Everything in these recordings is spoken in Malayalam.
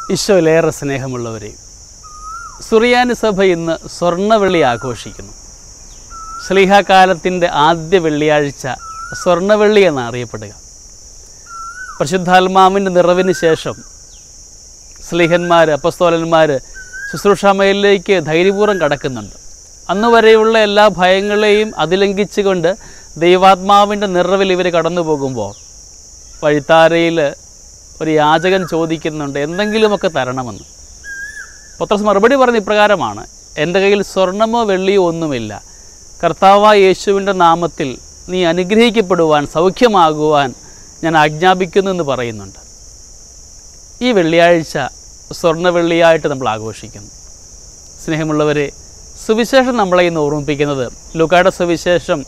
ഈശോയിലേറെ സ്നേഹമുള്ളവരെ സുറിയാനി സഭ ഇന്ന് സ്വർണ്ണവെള്ളി ആഘോഷിക്കുന്നു ശ്ലീഹാകാലത്തിൻ്റെ ആദ്യ വെള്ളിയാഴ്ച സ്വർണ്ണവെള്ളി എന്നാണ് അറിയപ്പെടുക പരിശുദ്ധാത്മാവിൻ്റെ നിറവിന് ശേഷം സ്ലീഹന്മാർ അപ്പസ്തോലന്മാർ ശുശ്രൂഷാമയിലേക്ക് ധൈര്യപൂർവ്വം കടക്കുന്നുണ്ട് അന്ന് വരെയുള്ള എല്ലാ ഭയങ്ങളെയും അതിലംഘിച്ചുകൊണ്ട് ദൈവാത്മാവിൻ്റെ നിറവിൽ ഇവർ കടന്നു പോകുമ്പോൾ വഴിത്താരയിൽ ഒരു യാചകൻ ചോദിക്കുന്നുണ്ട് എന്തെങ്കിലുമൊക്കെ തരണമെന്ന് പത്രസ് മറുപടി പറഞ്ഞ ഇപ്രകാരമാണ് എൻ്റെ കയ്യിൽ സ്വർണമോ വെള്ളിയോ ഒന്നുമില്ല കർത്താവായ യേശുവിൻ്റെ നാമത്തിൽ നീ അനുഗ്രഹിക്കപ്പെടുവാൻ സൗഖ്യമാകുവാൻ ഞാൻ ആജ്ഞാപിക്കുന്നു എന്ന് പറയുന്നുണ്ട് ഈ വെള്ളിയാഴ്ച സ്വർണ്ണ വെള്ളിയായിട്ട് നമ്മൾ ആഘോഷിക്കുന്നു സ്നേഹമുള്ളവരെ സുവിശേഷം നമ്മളെ ഇന്ന് ഓർമ്മിപ്പിക്കുന്നത് ലുക്കായുടെ സുവിശേഷം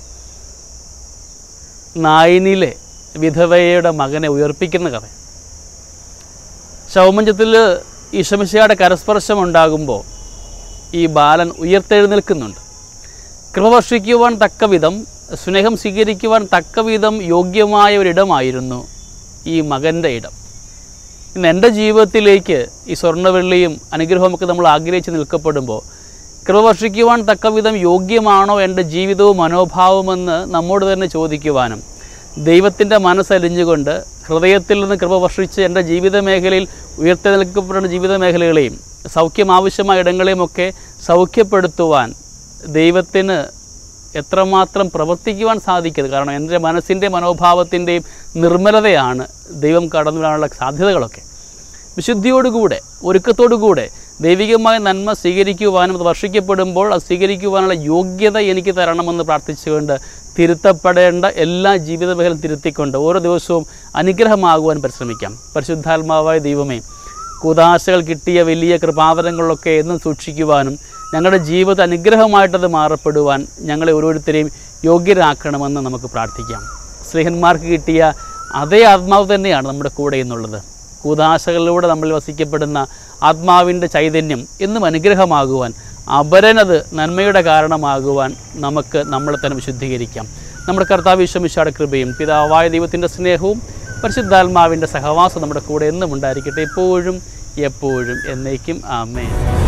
നായിനിലെ വിധവയുടെ മകനെ ഉയർപ്പിക്കുന്ന കഥ ശവമഞ്ചത്തിൽ ഈശമിശയുടെ കരസ്പർശം ഉണ്ടാകുമ്പോൾ ഈ ബാലൻ ഉയർത്തെഴുന്നേൽക്കുന്നുണ്ട് കൃപ വർഷിക്കുവാൻ തക്ക വിധം സ്നേഹം സ്വീകരിക്കുവാൻ തക്ക വിധം യോഗ്യമായ ഒരിടമായിരുന്നു ഈ മകൻ്റെ ഇടം ഇന്ന് എൻ്റെ ജീവിതത്തിലേക്ക് ഈ സ്വർണ്ണവെള്ളിയും അനുഗ്രഹമൊക്കെ നമ്മൾ ആഗ്രഹിച്ച് നിൽക്കപ്പെടുമ്പോൾ കൃപ വർഷിക്കുവാൻ തക്ക വിധം യോഗ്യമാണോ എൻ്റെ ജീവിതവും മനോഭാവമെന്ന് നമ്മോട് തന്നെ ചോദിക്കുവാനും ദൈവത്തിൻ്റെ മനസ്സലിഞ്ഞുകൊണ്ട് ഹൃദയത്തിൽ നിന്ന് കൃപ വർഷിച്ച് എൻ്റെ ജീവിത മേഖലയിൽ ഉയർത്തെഴുന്നേൽക്കപ്പെടുന്ന ജീവിത മേഖലകളെയും സൗഖ്യം ആവശ്യമായ ഇടങ്ങളെയുമൊക്കെ സൗഖ്യപ്പെടുത്തുവാൻ ദൈവത്തിന് എത്രമാത്രം പ്രവർത്തിക്കുവാൻ സാധിക്കുന്നത് കാരണം എൻ്റെ മനസ്സിൻ്റെ മനോഭാവത്തിൻ്റെയും നിർമ്മലതയാണ് ദൈവം കടന്നു വരാനുള്ള സാധ്യതകളൊക്കെ വിശുദ്ധിയോടുകൂടെ ഒരുക്കത്തോടുകൂടെ ദൈവികമായ നന്മ സ്വീകരിക്കുവാനും അത് വർഷിക്കപ്പെടുമ്പോൾ അത് സ്വീകരിക്കുവാനുള്ള യോഗ്യത എനിക്ക് തരണമെന്ന് പ്രാർത്ഥിച്ചുകൊണ്ട് തിരുത്തപ്പെടേണ്ട എല്ലാ ജീവിത മേഖലയും തിരുത്തിക്കൊണ്ട് ഓരോ ദിവസവും അനുഗ്രഹമാകുവാൻ പരിശ്രമിക്കാം പരിശുദ്ധാത്മാവായ ദൈവമേ കുതാശകൾ കിട്ടിയ വലിയ കൃപാവരങ്ങളൊക്കെ എന്നും സൂക്ഷിക്കുവാനും ഞങ്ങളുടെ ജീവിത അനുഗ്രഹമായിട്ടത് മാറപ്പെടുവാൻ ഞങ്ങളെ ഓരോരുത്തരെയും യോഗ്യരാക്കണമെന്ന് നമുക്ക് പ്രാർത്ഥിക്കാം സ്നേഹന്മാർക്ക് കിട്ടിയ അതേ ആത്മാവ് തന്നെയാണ് നമ്മുടെ കൂടെ എന്നുള്ളത് കൂതാശകളിലൂടെ നമ്മൾ വസിക്കപ്പെടുന്ന ആത്മാവിൻ്റെ ചൈതന്യം എന്നും അനുഗ്രഹമാകുവാൻ അപരനത് നന്മയുടെ കാരണമാകുവാൻ നമുക്ക് നമ്മളെ തന്നെ വിശുദ്ധീകരിക്കാം നമ്മുടെ കർത്താവ് വിശ്വമിശാടെ കൃപയും പിതാവായ ദൈവത്തിൻ്റെ സ്നേഹവും പരിശുദ്ധാത്മാവിൻ്റെ സഹവാസം നമ്മുടെ കൂടെ എന്നും ഉണ്ടായിരിക്കട്ടെ എപ്പോഴും എപ്പോഴും എന്നേക്കും ആമേ